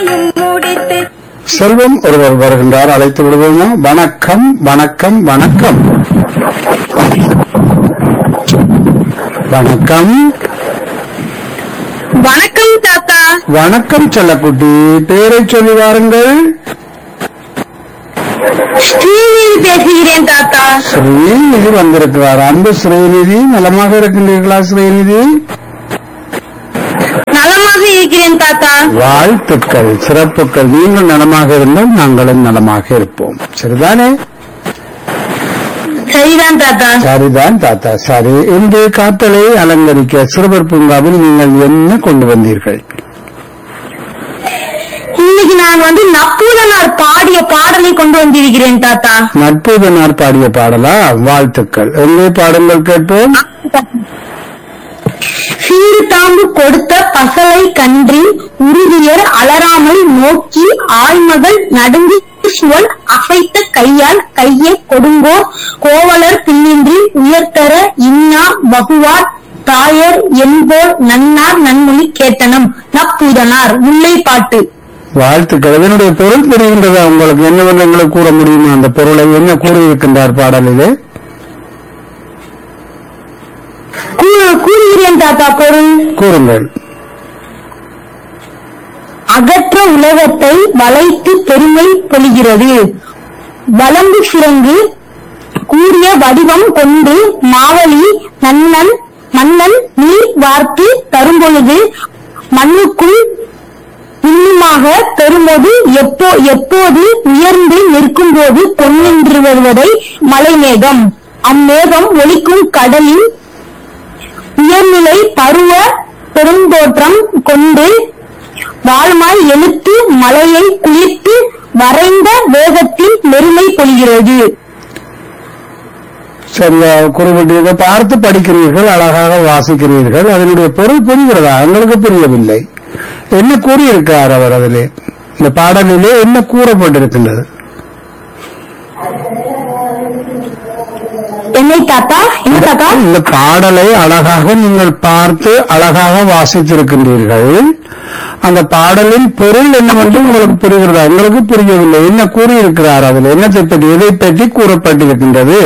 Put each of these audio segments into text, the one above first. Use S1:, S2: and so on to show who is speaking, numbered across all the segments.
S1: வேலையும் முடித்து
S2: செல்வம் ஒருவர் வருகின்றார் அழைத்து விடுவோமா வணக்கம் வணக்கம் வணக்கம் வணக்கம்
S1: வணக்கம் தாத்தா
S2: வணக்கம் செல்லக்குட்டி பேரை சொல்லி வாருங்கள்
S1: ஸ்ரீநிதி பேசுகிறேன் தாத்தா
S2: ஸ்ரீநிதி வந்திருக்கிறார் அன்பு ஸ்ரீநிதி நலமாக இருக்கின்றீர்களா ஸ்ரீநிதி
S1: நலமாக இருக்கிறேன் தாத்தா
S2: வாழ்த்துக்கள் சிறப்புகள் நீங்கள் நலமாக இருந்தால் நாங்களும் நலமாக இருப்போம் சரிதானே
S1: சரிதான் தாத்தா
S2: சரிதான் தாத்தா சரி இன்று காத்தலை அலங்கரிக்க சிறுவர் பூங்காவில் நீங்கள் என்ன கொண்டு வந்தீர்கள்
S1: இன்னைக்கு நான் வந்து நப்பூதனார் பாடிய பாடலை கொண்டு வந்திருக்கிறேன் தாத்தா
S2: நட்புதனார் பாடிய பாடலா வாழ்த்துக்கள் எங்கே பாடங்கள் கேட்போம்
S1: சீறு தாம்பு கொடுத்த பசலை கன்றி உறுதியர் அலராமல் நோக்கி ஆழ்மகள் நடுங்கி சுவல் அசைத்த கையால் கையை கொடுங்கோ கோவலர் பின்னின்றி உயர்த்தர இன்னா வகுவார் தாயர் என்போர் நன்னார் நன்மொழி கேட்டனம் நப்பூதனார் முல்லைப்பாட்டு
S2: வாழ்த்துக்கள் இதனுடைய பொருள் தெரிகின்றதா உங்களுக்கு என்னவென்று எங்களுக்கு கூற முடியுமா அந்த பொருளை என்ன கூறியிருக்கின்றார் பாடலிலே
S1: கூ- கூறுகிறேன் தாத்தா பொருள்
S2: கூறுங்கள்
S1: அகற்ற உலகத்தை வளைத்து பெருமை பொழிகிறது வலம்பு சிறங்கு கூறிய வடிவம் கொண்டு மாவலி நன்னன் மன்னன் நீர் வார்த்து தரும்பொழுது மண்ணுக்குள் இன்னுமாக பெறும்போது எப்போ எப்போது உயர்ந்து நிற்கும்போது பொன்னின்று வருவதை மலைமேகம் அம்மேகம் ஒலிக்கும் கடலின் உயர்நிலை பருவ பெருந்தோற்றம் கொண்டு வாழ்மாய் எழுத்து மலையை குளிர்த்து வரைந்த வேகத்தில் மெருமை பொழிகிறது
S2: சரியா குறிப்பிட்டீர்கள் பார்த்து படிக்கிறீர்கள் அழகாக வாசிக்கிறீர்கள் அதனுடைய பொருள் புரிகிறதா எங்களுக்கு புரியவில்லை என்ன கூறியிருக்கிறார் அவர் அதிலே இந்த பாடலிலே என்ன கூறப்பட்டிருக்கின்றது
S1: என்னை தாத்தா என்ன தாத்தா
S2: இந்த பாடலை அழகாக நீங்கள் பார்த்து அழகாக வாசித்திருக்கின்றீர்கள் அந்த பாடலின் பொருள் என்னவென்று உங்களுக்கு புரிகிறதா எங்களுக்கு புரியவில்லை என்ன கூறியிருக்கிறார் அதில் என்னத்தை பற்றி எதை பற்றி கூறப்பட்டிருக்கின்றது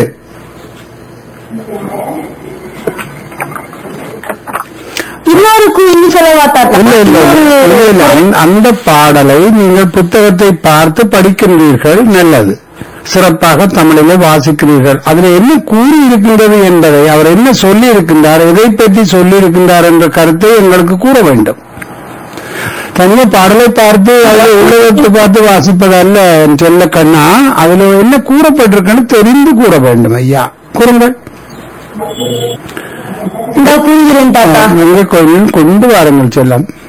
S1: இன்னொரு கூறி சொல்லவா தாத்தா
S2: இல்ல இல்ல இல்ல, இல்ல, இல்ல. அந்த- அந்த பாடலை நீங்கள் புத்தகத்தை பார்த்து படிக்கின்றீர்கள் நல்லது சிறப்பாக தமிழிலே வாசிக்கிறீர்கள் அதில் என்ன கூறி இருக்கின்றது என்பதை அவர் என்ன சொல்லி இருக்கின்றார் எதை பற்றி சொல்லி இருக்கின்றார் என்ற கருத்தை எங்களுக்கு கூற வேண்டும் தனியாக பாடலை பார்த்து அதில் உள்ளதத்தை பார்த்து வாசிப்பதல்ல என் செல்ல கண்ணா அதுல என்ன கூறப்பட்டிருக்குன்னு தெரிந்து கூற வேண்டும் ஐயா கூறுங்கள்
S1: இந்த கூறுகிறேன் தாத்தா
S2: எங்க கொஞ்சம் கொண்டு வாருங்கள் செல்லம்